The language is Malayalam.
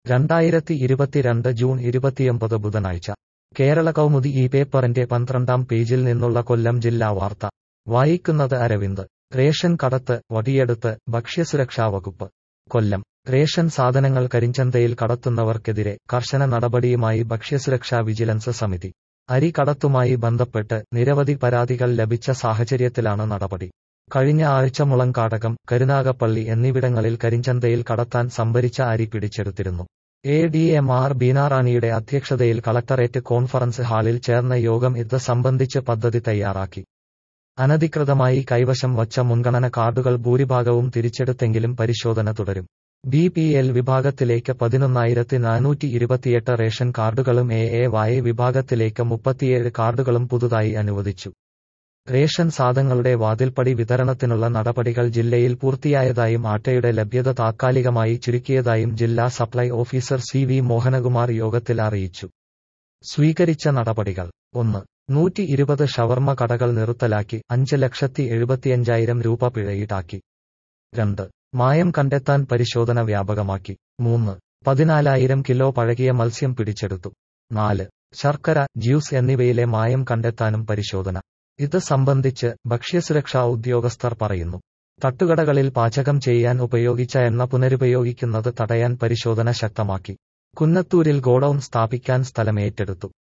രണ്ടായിരത്തി ഇരുപത്തിരണ്ട് ജൂൺ ഇരുപത്തിയൊമ്പത് ബുധനാഴ്ച കേരള കൗമുദി ഈ പേപ്പറിന്റെ പന്ത്രണ്ടാം പേജിൽ നിന്നുള്ള കൊല്ലം ജില്ലാ വാർത്ത വായിക്കുന്നത് അരവിന്ദ് റേഷൻ കടത്ത് വടിയെടുത്ത് ഭക്ഷ്യസുരക്ഷാ വകുപ്പ് കൊല്ലം റേഷൻ സാധനങ്ങൾ കരിഞ്ചന്തയിൽ കടത്തുന്നവർക്കെതിരെ കർശന നടപടിയുമായി ഭക്ഷ്യസുരക്ഷാ വിജിലൻസ് സമിതി അരി കടത്തുമായി ബന്ധപ്പെട്ട് നിരവധി പരാതികൾ ലഭിച്ച സാഹചര്യത്തിലാണ് നടപടി കഴിഞ്ഞ ആഴ്ച മുളങ്കാടകം കരുനാഗപ്പള്ളി എന്നിവിടങ്ങളിൽ കരിഞ്ചന്തയിൽ കടത്താൻ സംഭരിച്ച അരി പിടിച്ചെടുത്തിരുന്നു എ ഡി എം ആർ ബീനാറാണിയുടെ അധ്യക്ഷതയിൽ കളക്ടറേറ്റ് കോൺഫറൻസ് ഹാളിൽ ചേർന്ന യോഗം ഇത് സംബന്ധിച്ച് പദ്ധതി തയ്യാറാക്കി അനധികൃതമായി കൈവശം വച്ച മുൻഗണന കാർഡുകൾ ഭൂരിഭാഗവും തിരിച്ചെടുത്തെങ്കിലും പരിശോധന തുടരും ബി പി എൽ വിഭാഗത്തിലേക്ക് പതിനൊന്നായിരത്തി നാനൂറ്റി ഇരുപത്തിയെട്ട് റേഷൻ കാർഡുകളും എ എ വായ വിഭാഗത്തിലേക്ക് മുപ്പത്തിയേഴ് കാർഡുകളും പുതുതായി അനുവദിച്ചു റേഷൻ സാധനങ്ങളുടെ വാതിൽപ്പടി വിതരണത്തിനുള്ള നടപടികൾ ജില്ലയിൽ പൂർത്തിയായതായും ആട്ടയുടെ ലഭ്യത താത്കാലികമായി ചുരുക്കിയതായും ജില്ലാ supply officer C V Mohanakumar യോഗത്തിൽ അറിയിച്ചു സ്വീകരിച്ച നടപടികൾ ഒന്ന് നൂറ്റി ഇരുപത് ഷവർമ്മ കടകൾ നിർത്തലാക്കി അഞ്ച് ലക്ഷത്തി എഴുപത്തിയഞ്ചായിരം രൂപ പിഴ ഈടാക്കി രണ്ട് മായം കണ്ടെത്താൻ പരിശോധന വ്യാപകമാക്കി മൂന്ന് പതിനാലായിരം കിലോ പഴകിയ മത്സ്യം പിടിച്ചെടുത്തു നാല് ശർക്കര ജ്യൂസ് എന്നിവയിലെ മായം കണ്ടെത്താനും പരിശോധന ഇത് സംബന്ധിച്ച് ഭക്ഷ്യസുരക്ഷാ ഉദ്യോഗസ്ഥർ പറയുന്നു തട്ടുകടകളിൽ പാചകം ചെയ്യാൻ ഉപയോഗിച്ച എണ്ണ പുനരുപയോഗിക്കുന്നത് തടയാൻ പരിശോധന ശക്തമാക്കി കുന്നത്തൂരിൽ ഗോഡൌൺ സ്ഥാപിക്കാൻ സ്ഥലമേറ്റെടുത്തു